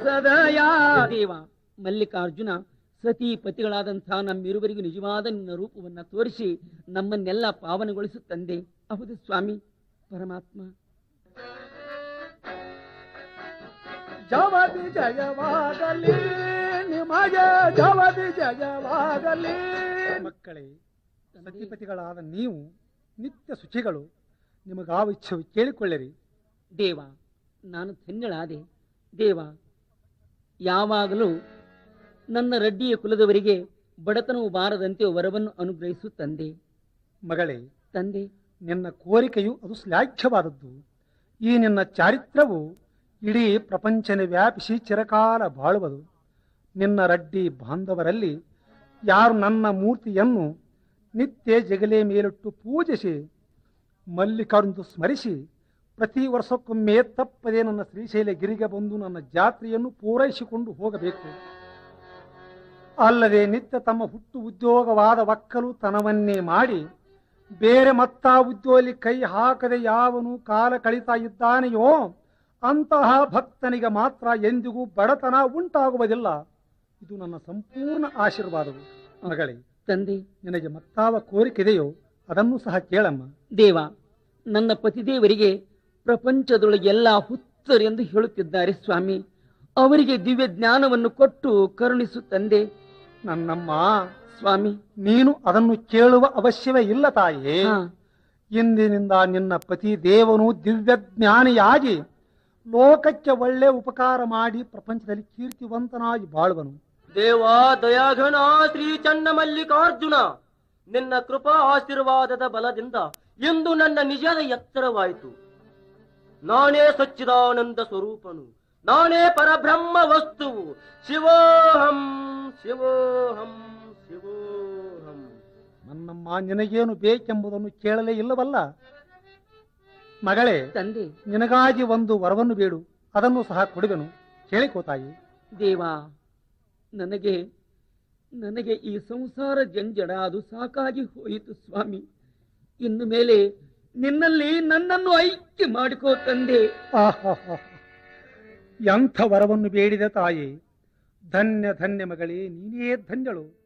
ಸದಯ ದೇವ ಮಲ್ಲಿಕಾರ್ಜುನ ಸತಿ ಪತಿಗಳಾದಂತಹ ನಮ್ಮಿರುವರಿಗೂ ನಿಜವಾದ ನಿನ್ನ ರೂಪವನ್ನ ತೋರಿಸಿ ನಮ್ಮನ್ನೆಲ್ಲ ಪಾವನಗೊಳಿಸು ತಂದೆ ಹೌದು ಸ್ವಾಮಿ ಪರಮಾತ್ಮ ಜವದಿ ಜಯವಾಗಲಿ ನಿಮಗೆ ಜವದಿ ಜಯವಾಗಲಿ ಮಕ್ಕಳೇ ಸತಿಪತಿಗಳಾದ ನೀವು ನಿತ್ಯ ಶುಚಿಗಳು ನಿಮಗಾವ ಇಚ್ಛೆ ಕೇಳಿಕೊಳ್ಳಿರಿ ದೇವ ನಾನು ಧನ್ಯಳಾದೆ ದೇವ ಯಾವಾಗಲೂ ನನ್ನ ರಡ್ಡಿಯ ಕುಲದವರಿಗೆ ಬಡತನವು ಬಾರದಂತೆ ವರವನ್ನು ಅನುಗ್ರಹಿಸು ತಂದೆ ಮಗಳೇ ತಂದೆ ನಿನ್ನ ಕೋರಿಕೆಯು ಅದು ಶ್ಲಾಘ್ಯವಾದದ್ದು ಈ ನಿನ್ನ ಚಾರಿತ್ರವು ಇಡೀ ಪ್ರಪಂಚನೆ ವ್ಯಾಪಿಸಿ ಚಿರಕಾಲ ಬಾಳುವುದು ನಿನ್ನ ರಡ್ಡಿ ಬಾಂಧವರಲ್ಲಿ ಯಾರು ನನ್ನ ಮೂರ್ತಿಯನ್ನು ನಿತ್ಯ ಜಗಲೆ ಮೇಲಿಟ್ಟು ಪೂಜಿಸಿ ಮಲ್ಲಿಕಾರ್ಜುನ ಸ್ಮರಿಸಿ ಪ್ರತಿ ವರ್ಷಕ್ಕೊಮ್ಮೆ ತಪ್ಪದೆ ನನ್ನ ಶ್ರೀಶೈಲ ಗಿರಿಗೆ ಬಂದು ನನ್ನ ಜಾತ್ರೆಯನ್ನು ಪೂರೈಸಿಕೊಂಡು ಹೋಗಬೇಕು ಅಲ್ಲದೆ ನಿತ್ಯ ತಮ್ಮ ಹುಟ್ಟು ಉದ್ಯೋಗವಾದ ಒಕ್ಕಲು ತನವನ್ನೇ ಮಾಡಿ ಬೇರೆ ಮತ್ತ ಉದ್ಯೋಲಿ ಕೈ ಹಾಕದೆ ಯಾವನು ಕಾಲ ಕಳೀತಾ ಇದ್ದಾನೆಯೋ ಅಂತಹ ಭಕ್ತನಿಗೆ ಮಾತ್ರ ಎಂದಿಗೂ ಬಡತನ ಉಂಟಾಗುವುದಿಲ್ಲ ಇದು ನನ್ನ ಸಂಪೂರ್ಣ ಆಶೀರ್ವಾದವು ಮಗಳೇ ತಂದೆ ನಿನಗೆ ಮತ್ತಾವ ಕೋರಿಕೆದೆಯೋ ಅದನ್ನು ಸಹ ಕೇಳಮ್ಮ ದೇವ ನನ್ನ ಪತಿದೇವರಿಗೆ ಪ್ರಪಂಚದೊಳಗೆಲ್ಲ ಹುತ್ತರೆಂದು ಹೇಳುತ್ತಿದ್ದಾರೆ ಸ್ವಾಮಿ ಅವರಿಗೆ ದಿವ್ಯ ಜ್ಞಾನವನ್ನು ಕೊಟ್ಟು ಕರುಣಿಸು ತಂದೆ ನನ್ನಮ್ಮ ಸ್ವಾಮಿ ನೀನು ಅದನ್ನು ಕೇಳುವ ಅವಶ್ಯವೇ ಇಲ್ಲ ತಾಯೇ ಹಾ, ಇಂದಿನಿಂದ ನಿನ್ನ ಪತಿ ದೇವನು ದಿವ್ಯಜ್ಞಾನಿಯಾಗಿ ಲೋಕಕ್ಕೆ ಒಳ್ಳೆ ಉಪಕಾರ ಮಾಡಿ ಪ್ರಪಂಚದಲ್ಲಿ ಕೀರ್ತಿವಂತನಾಗಿ ಬಾಳುವನು ದೇವಾ ದಯಾಘನ ಶ್ರೀ ಚನ್ನ ಮಲ್ಲಿಕಾರ್ಜುನ ನಿನ್ನ ಕೃಪಾ ಆಶೀರ್ವಾದದ ಬಲದಿಂದ ಎಂದು ನನ್ನ ನಿಜದ ಎತ್ತರವಾಯಿತು ನಾನೇ ಸಚ್ಚಿದಾನಂದ ಸ್ವರೂಪನು ನಾನೇ ಪರಬ್ರಹ್ಮ ವಸ್ತುವು ಶಿವೋಹಂ ಶಿವೋಹಂ ಶಿವೋಹಂ ನನ್ನಮ್ಮ ನಿನಗೇನು ಬೇಕೆಂಬುದನ್ನು ಕೇಳಲೇ ಇಲ್ಲವಲ್ಲ ಮಗಳೇ ತಂದೆ ನಿನಗಾಗಿ ಒಂದು ವರವನ್ನು ಬೇಡು ಅದನ್ನು ಸಹ ಕೊಡುವೆನು ಕೇಳಿಕೋ ತಾಯಿ ದೇವ ನನಗೆ ನನಗೆ ಈ ಸಂಸಾರ ಜಂಜಡ ಅದು ಸಾಕಾಗಿ ಹೋಯಿತು ಸ್ವಾಮಿ ಇನ್ನು ಮೇಲೆ ನಿನ್ನಲ್ಲಿ ನನ್ನನ್ನು ಐಕ್ಯ ಮಾಡಿಕೋ ತಂದೆ ಆಹಾಹಾ. ಎಂಥ ವರವನ್ನು ಬೇಡಿದ ತಾಯಿ ಧನ್ಯ ಧನ್ಯ ಮಗಳೇ ನೀನೇ ಧನ್ಯಳು